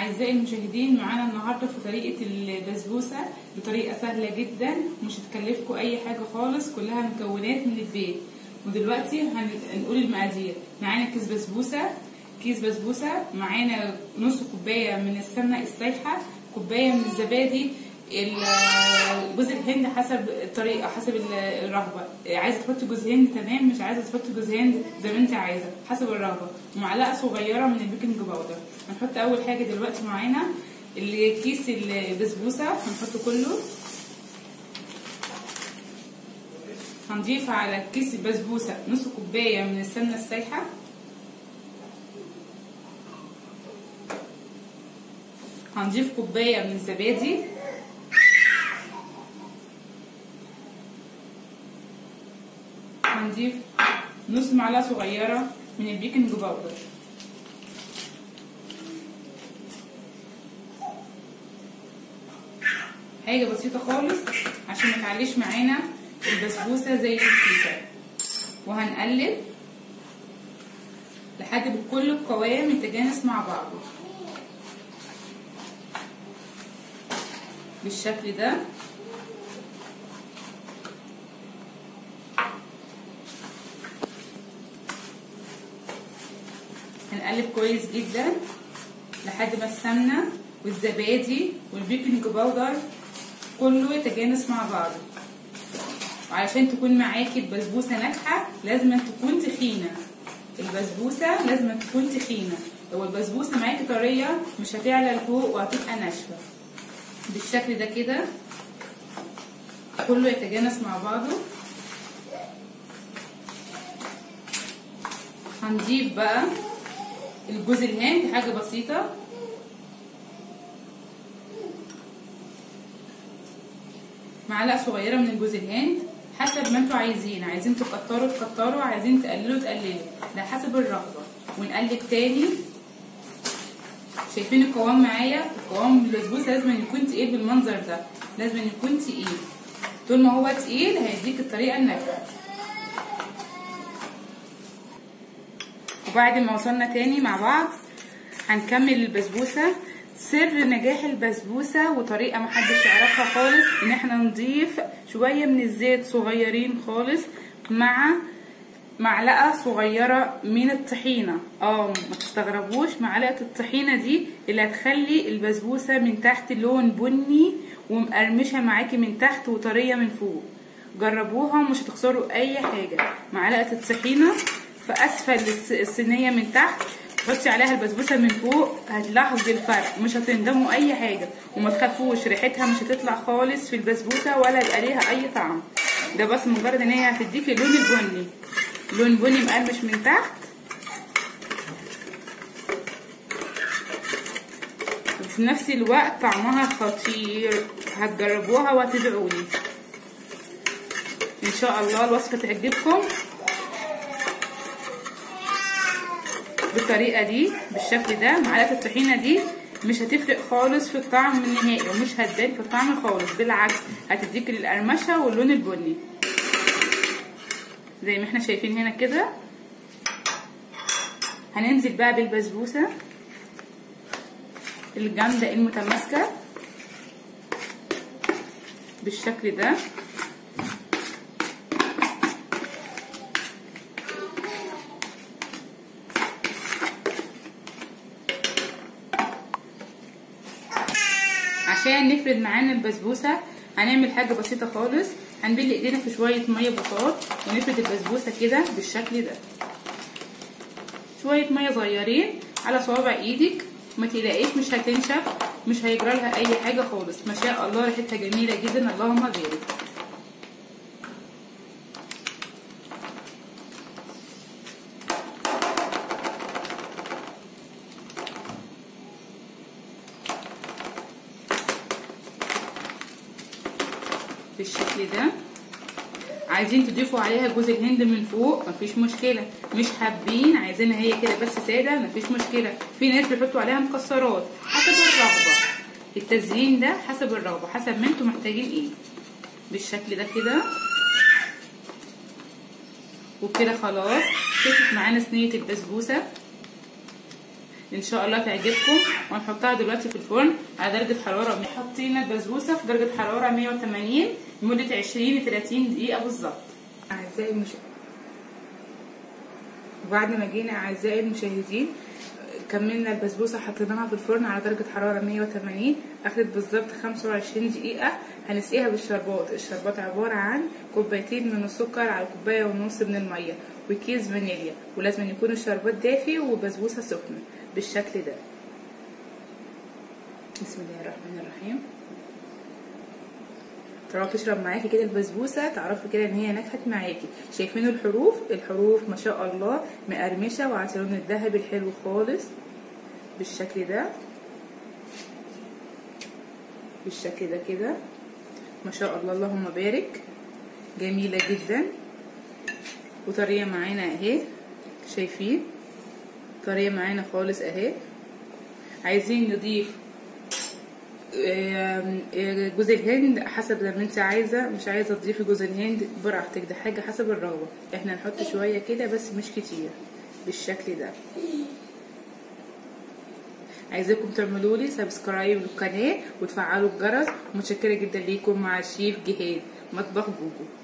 أعزائي المشاهدين معانا النهاردة في طريقة البسبوسة بطريقة سهلة جدا مش هتكلفكم أي حاجة خالص كلها مكونات من البيت ودلوقتي هنقول المقادير معانا كيس بسبوسة كيس بسبوسة معانا نص كوباية من السمنة السايحة كوباية من الزبادي جوز الهند حسب الطريقه حسب الرغبه عايزه تحطي جوز هند تمام مش عايزه تحطي جوز هند زي ما انت عايزه حسب الرغبه ومعلقه صغيره من البيكنج باودر هنحط اول حاجه دلوقتي معانا الكيس البسبوسه هنحطه كله هنضيف على كيس البسبوسه نص كوبايه من السمنه السايحه هنضيف كوبايه من الزبادي هنضيف نص معلقه صغيره من البيكنج باودر حاجه بسيطه خالص عشان ما تعليش معانا البسبوسه زي الكيكه وهنقلب لحد ما كل القوام يتجانس مع بعضه بالشكل ده هنقلب كويس جدا لحد ما السمنه والزبادي والبيكنج باودر كله يتجانس مع بعضه وعشان تكون معاكي البسبوسه ناجحه لازم تكون تخينه البسبوسه لازم تكون تخينه لو البسبوسه معاكي طريه مش هتعلى لفوق وهتبقى ناشفه بالشكل ده كده كله يتجانس مع بعضه هنضيف بقى الجوز الهند حاجة بسيطة معلقة صغيرة من الجوز الهند حسب ما انتوا عايزين عايزين تكتروا تكتروا عايزين تقللوا تقللوا ده حسب الرغبة ونقلب تاني شايفين القوام معايا القوام البسبوسة لازم يكون تقيل بالمنظر ده لازم يكون تقيل طول ما هو تقيل هيديك الطريقة الناجحة وبعد ما وصلنا تاني مع بعض هنكمل البسبوسة سر نجاح البسبوسة وطريقة محدش يعرفها خالص ان احنا نضيف شوية من الزيت صغيرين خالص مع معلقة صغيرة من الطحينة اه ما تستغربوش معلقة الطحينة دي اللي هتخلي البسبوسة من تحت لون بني ومقرمشة معاكي من تحت وطرية من فوق جربوها ومش هتخسروا اي حاجة معلقة الطحينة في اسفل الصينيه من تحت تحطي عليها البسبوسه من فوق هتلاحظي الفرق مش هتندموا اي حاجه وما تخافوش ريحتها مش هتطلع خالص في البسبوسه ولا يبقى ليها اي طعم ده بس مجرد ان هي هتديكي اللون البني لون بني مقرمش من تحت وفي نفس الوقت طعمها خطير هتجربوها وهتدعولي ان شاء الله الوصفه تعجبكم بالطريقه دي بالشكل ده معلقه الطحينه دي مش هتفرق خالص في الطعم النهائي ومش هتبان في الطعم خالص بالعكس هتديك القرمشه واللون البني زي ما احنا شايفين هنا كده هننزل بقى بالبسبوسه الجامده المتماسكه بالشكل ده عشان نفرد معانا البسبوسه هنعمل حاجه بسيطه خالص هنبل ايدينا في شويه ميه بساط ونفرد البسبوسه كده بالشكل ده شويه ميه صغيرين على صوابع ايدك ما تقلقيش مش هتنشف مش هيجرى لها اي حاجه خالص ما شاء الله ريحتها جميله جدا اللهم بارك بالشكل ده عايزين تضيفوا عليها جوز الهند من فوق مفيش مشكله مش حابين عايزينها هي كده بس ساده مفيش مشكله في ناس بيحطوا عليها مكسرات حسب الرغبه التزيين ده حسب الرغبه حسب ما انتوا محتاجين ايه بالشكل ده كده وبكده خلاص خلصت معانا صينيه البسبوسه ان شاء الله تعجبكم وهنحطها دلوقتي في الفرن على درجه حراره حاطين البسبوسه في درجه حراره 180 لمده 20 ل 30 دقيقه بالظبط اعزائي المشاهدين وبعد ما جينا اعزائي المشاهدين كملنا البسبوسه حطيناها في الفرن على درجه حراره 180 اخدت بالظبط 25 دقيقه هنسقيها بالشربات الشربات عباره عن كوبايتين من السكر على كوبايه ونص من الميه وكيس فانيليا ولازم يكون الشربات دافي وبسبوسه سخنه بالشكل ده بسم الله الرحمن الرحيم طالما تشرب معاكي كده البسبوسه تعرفي كده ان هي نجحت معاكي شايفين الحروف الحروف ما شاء الله مقرمشه وعلى اللون الذهبي الحلو خالص بالشكل ده بالشكل ده كده ما شاء الله اللهم بارك جميله جدا وطريه معانا اهي شايفين طريه معانا خالص اهي عايزين نضيف جوز الهند حسب لما انت عايزه مش عايزه تضيفي جوز الهند براحتك ده حاجه حسب الرغبه احنا نحط شويه كده بس مش كتير بالشكل ده عايزاكم تعملوا لي سبسكرايب للقناه وتفعلوا الجرس متشكره جدا ليكم مع الشيف جهاد مطبخ جوجو